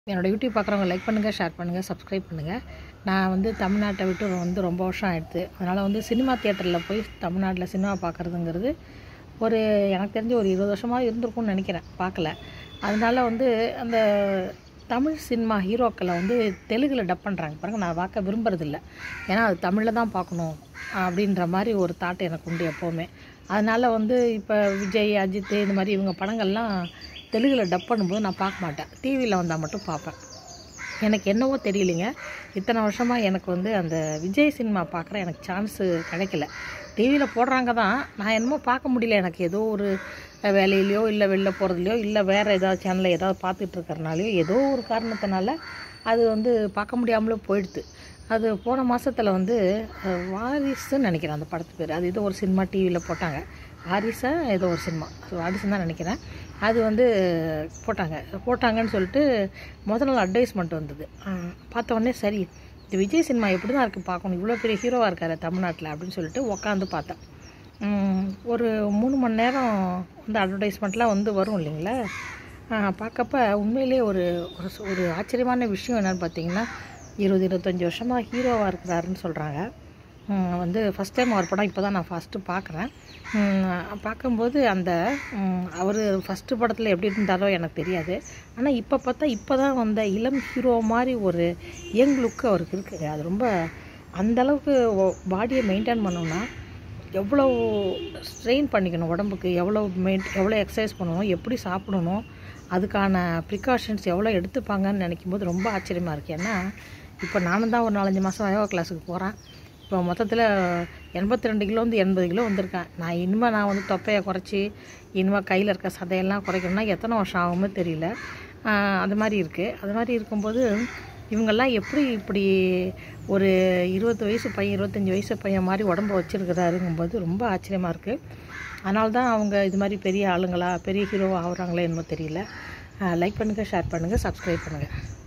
என்னோடய யூடியூப் பார்க்குறவங்க லைக் பண்ணுங்கள் ஷேர் பண்ணுங்கள் சப்ஸ்கிரைப் பண்ணுங்கள் நான் வந்து தமிழ்நாட்டை விட்டு வந்து ரொம்ப வருஷம் ஆயிடுது அதனால் வந்து சினிமா தியேட்டரில் போய் தமிழ்நாட்டில் சினிமா பார்க்குறதுங்கிறது ஒரு எனக்கு தெரிஞ்சு ஒரு இருபது வருஷமாக இருந்திருக்கும்னு நினைக்கிறேன் பார்க்கல அதனால வந்து அந்த தமிழ் சினிமா ஹீரோக்களை வந்து தெலுங்கில் டப் பண்ணுறாங்க பாருங்க நான் பார்க்க விரும்புறதில்ல ஏன்னா அது தமிழில் தான் பார்க்கணும் அப்படின்ற மாதிரி ஒரு தாட் எனக்கு உண்டு எப்போவுமே அதனால் வந்து இப்போ விஜய் அஜித் இந்த மாதிரி இவங்க படங்கள்லாம் தெலுங்கில் டப் பண்ணும்போது நான் பார்க்க மாட்டேன் டிவியில் வந்தால் மட்டும் பார்ப்பேன் எனக்கு என்னவோ தெரியலைங்க இத்தனை வருஷமாக எனக்கு வந்து அந்த விஜய் சினிமா பார்க்குற எனக்கு சான்ஸு கிடைக்கல டிவியில் போடுறாங்க தான் நான் என்னமோ பார்க்க முடியல எனக்கு ஏதோ ஒரு வேலையிலையோ இல்லை வெளில போகிறதுலையோ இல்லை வேறு ஏதாவது சேனலில் ஏதாவது பார்த்துட்டு இருக்கறனாலையோ ஏதோ ஒரு காரணத்தினால அது வந்து பார்க்க முடியாமலும் போயிடுது அது போன மாதத்தில் வந்து அஹ், வாரிசுன்னு நினைக்கிறேன் அந்த படத்து பேர் அது ஏதோ ஒரு சினிமா டிவியில் போட்டாங்க வாரிசா ஏதோ ஒரு சினிமா அது வாரிசுன்னு தான் நினைக்கிறேன் அது வந்து போட்டாங்க போட்டாங்கன்னு சொல்லிட்டு முதல் நாள் அட்வைஸ்மெண்ட் வந்தது அஹ், பார்த்த உடனே சரி இந்த விஜய் சினிமா எப்படி தான் இருக்குது பார்க்கணும் இவ்வளோ பெரிய ஹீரோவாக இருக்காரு தமிழ்நாட்டில் அப்படின்னு சொல்லிட்டு உட்காந்து பார்த்தேன் உம், ஒரு மூணு மணி நேரம் இந்த அட்வர்டைஸ்மெண்ட்லாம் வந்து வரும் இல்லைங்களா ஆஹ், பார்க்கப்ப உண்மையிலேயே ஒரு ஒரு சு- ஒரு ஆச்சரியமான விஷயம் என்னென்னு பார்த்தீங்கன்னா இருபது இருபத்தஞ்சி வருஷமாக ஹீரோவாக இருக்கிறாருன்னு சொல்கிறாங்க வந்து ஃபஸ்ட் டைம் அவர் படம் இப்போ தான் நான் ஃபஸ்ட்டு பார்க்குறேன் பார்க்கும்போது அந்த அவர் ஃபஸ்ட்டு படத்தில் எப்படி இருந்தாரோ எனக்கு தெரியாது ஆனால் இப்போ பார்த்தா இப்போ தான் வந்த இளம் ஹீரோ மாதிரி ஒரு யங் லுக்கு அவருக்கு இருக்குது அது ரொம்ப அந்த அளவுக்கு பாடியை மெயின்டைன் பண்ணணும்னா எவ்வளோ ஸ்ட்ரெயின் பண்ணிக்கணும் உடம்புக்கு எவ்வளோ மெயின் எவ்வளோ எக்ஸசைஸ் பண்ணணும் எப்படி சாப்பிடணும் அதுக்கான ப்ரிகாஷன்ஸ் எவ்வளோ எடுத்துப்பாங்கன்னு நினைக்கும் போது ரொம்ப ஆச்சரியமாக இருக்குது ஏன்னா இப்போ நானும் தான் ஒரு நாலஞ்சு மாதம் யோகா கிளாஸுக்கு போகிறேன் இப்போ மொத்தத்தில் எண்பத்தி ரெண்டு கிலோ வந்து எண்பது கிலோ வந்திருக்கேன் நான் இனிமேல் நான் வந்து தொப்பையை குறைச்சி இனிமேல் கையில் இருக்க சதையெல்லாம் குறைக்கணும்னா எத்தனை வருஷம் ஆகுமோ தெரியல ஆஹ் அது மாதிரி இருக்குது அது மாதிரி இருக்கும்போது இவங்கெல்லாம் எப்படி இப்படி ஒரு இருபது வயசு பையன் இருபத்தஞ்சி வயசு பையன் மாதிரி உடம்பு வச்சுருக்கிறாருங்கும்போது ரொம்ப ஆச்சரியமாக இருக்குது அதனால தான் அவங்க இது மாதிரி பெரிய ஆளுங்களா பெரிய ஹீரோ ஆகுறாங்களே என்னமோ தெரியல லைக் பண்ணுங்கள் ஷேர் பண்ணுங்கள் சப்ஸ்கிரைப் பண்ணுங்கள்